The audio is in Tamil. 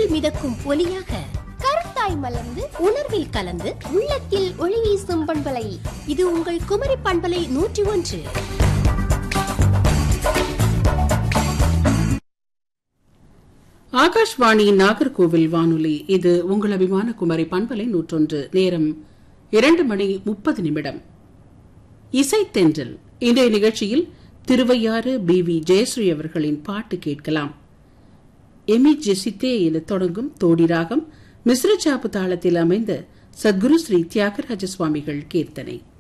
காற்றில் மிதக்கும் ஒலியாக கருத்தாய் மலர்ந்து உணர்வில் கலந்து உள்ளத்தில் ஒளி வீசும் பண்பலை இது உங்கள் குமரி பண்பலை நூற்றி ஒன்று ஆகாஷ்வாணியின் நாகர்கோவில் வானொலி இது உங்கள் அபிமான குமரி பண்பலை நூற்றொன்று நேரம் இரண்டு மணி முப்பது நிமிடம் இசைத்தென்றல் இன்றைய நிகழ்ச்சியில் திருவையாறு பி வி ஜெயஸ்ரீ அவர்களின் பாட்டு கேட்கலாம் எமி ஜெசித்தே என தொடங்கும் தோடி ராகம் மிஸ்ர சாப்பு தாளத்தில் அமைந்த சத்குரு ஸ்ரீ தியாகராஜ சுவாமிகள் கீர்த்தனை